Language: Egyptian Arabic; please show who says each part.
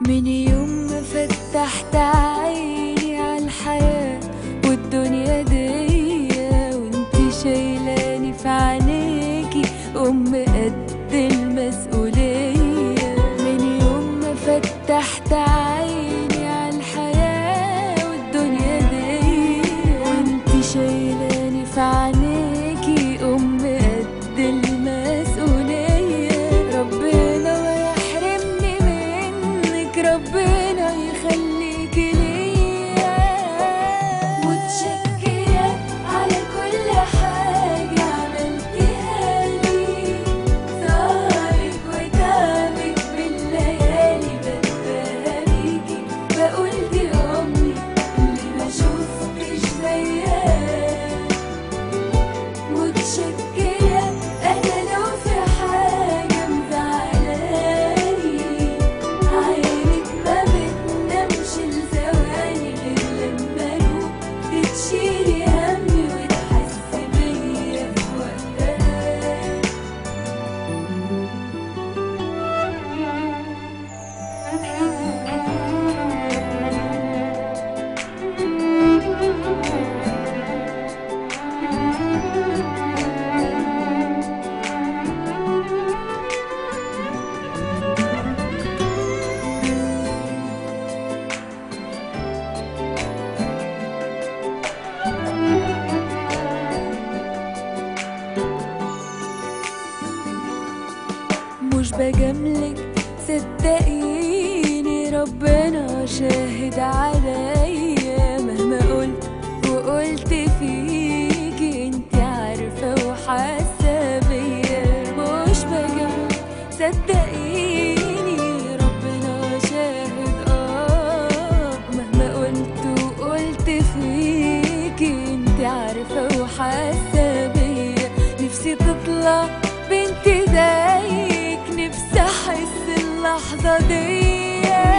Speaker 1: من يوم ما فتحت عيني على الحياة والدنيا دي وانت شايلاني في عينيكي أم قد المسؤولية من يوم ما فتحت عيني على الحياة والدنيا دي وانت شايلاني في عينيكي أم قد المسؤولية ربنا ما يحرمني منك ربنا يخليكي ليا متشكرة على كل حاجة عملتها لي سهرك وتعبك بالليالي بتباهى بيكي بقول دي أمي اللي ما شفتش زيها متشكرة أنا لو في حاجة مزعلاني عينك ما بتنامش لثواني غير لما أروح تشيلي همي وتحسي بيا في وقتها مش بجاملك صدقيني ربنا شاهد عليا مهما قلت وقلت فيكي انت عارفة وحاسة بيا مش بجاملك صدقيني ربنا شاهد اه مهما قلت وقلت فيكي انت عارفة وحاسة بيا نفسي تطلع بنت زيك نفسي احس اللحظة دي